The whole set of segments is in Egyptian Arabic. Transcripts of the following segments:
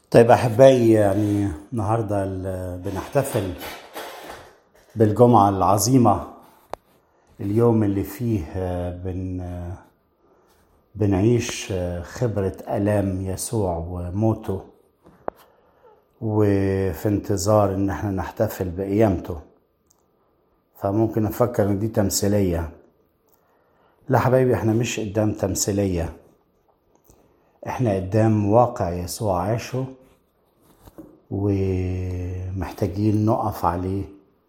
طيب احبائي يعني النهارده ال- بنحتفل بالجمعه العظيمه اليوم اللي فيه آه، بن آه، بنعيش آه، خبره الام يسوع وموته وفي انتظار ان احنا نحتفل بقيامته فممكن نفكر ان دي تمثيليه لا حبايبي احنا مش قدام تمثيليه احنا قدام واقع يسوع عاشه ومحتاجين نقف عليه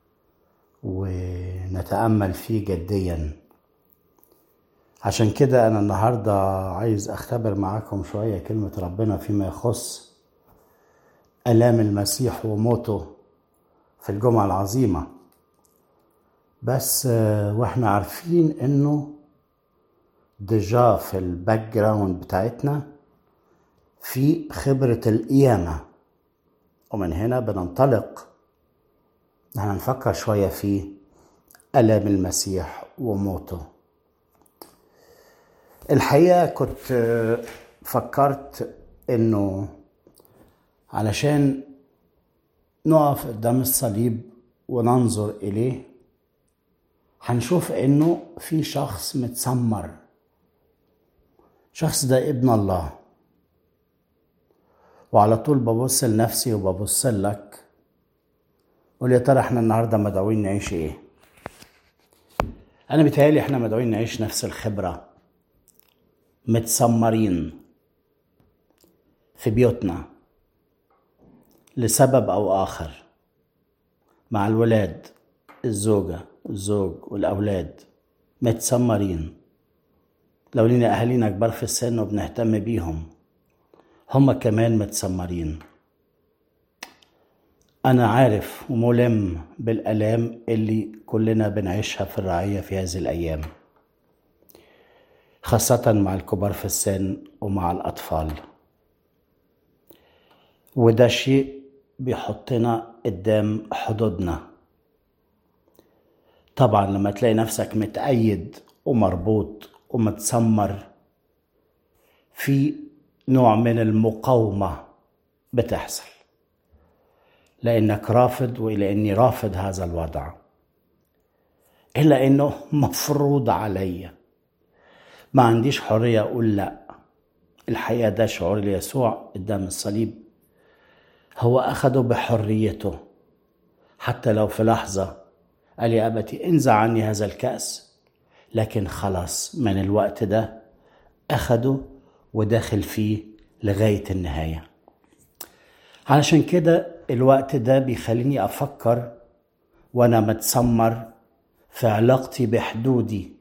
ونتأمل فيه جديا عشان كده أنا النهاردة عايز أختبر معاكم شوية كلمة ربنا فيما يخص آلام المسيح وموته في الجمعة العظيمة بس آه، واحنا عارفين انه ديجا في الباك جراوند بتاعتنا في خبرة القيامة ومن هنا بننطلق نحن نفكر شوية في ألم المسيح وموته الحقيقة كنت آه، فكرت إنه علشان نقف قدام الصليب وننظر إليه هنشوف إنه في شخص متسمر شخص ده ابن الله وعلى طول ببص لنفسي وببص لك قول يا ترى احنا النهارده مدعوين نعيش ايه انا بيتهيألي احنا مدعوين نعيش نفس الخبره متسمرين في بيوتنا لسبب او اخر مع الولاد الزوجه والزوج والاولاد متسمرين لو لينا اهالينا كبار في السن وبنهتم بيهم هم كمان متسمرين أنا عارف وملم بالآلام اللي كلنا بنعيشها في الرعية في هذه الأيام خاصة مع الكبار في السن ومع الأطفال وده شيء بيحطنا قدام حدودنا طبعا لما تلاقي نفسك متأيد ومربوط ومتسمر في نوع من المقاومة بتحصل لأنك رافض وإلى أني رافض هذا الوضع إلا أنه مفروض علي ما عنديش حرية أقول لا الحقيقة ده شعور ليسوع قدام الصليب هو أخده بحريته حتى لو في لحظة قال يا أبتي انزع عني هذا الكأس لكن خلاص من الوقت ده أخده وداخل فيه لغاية النهاية علشان كده الوقت ده بيخليني أفكر وأنا متسمر في علاقتي بحدودي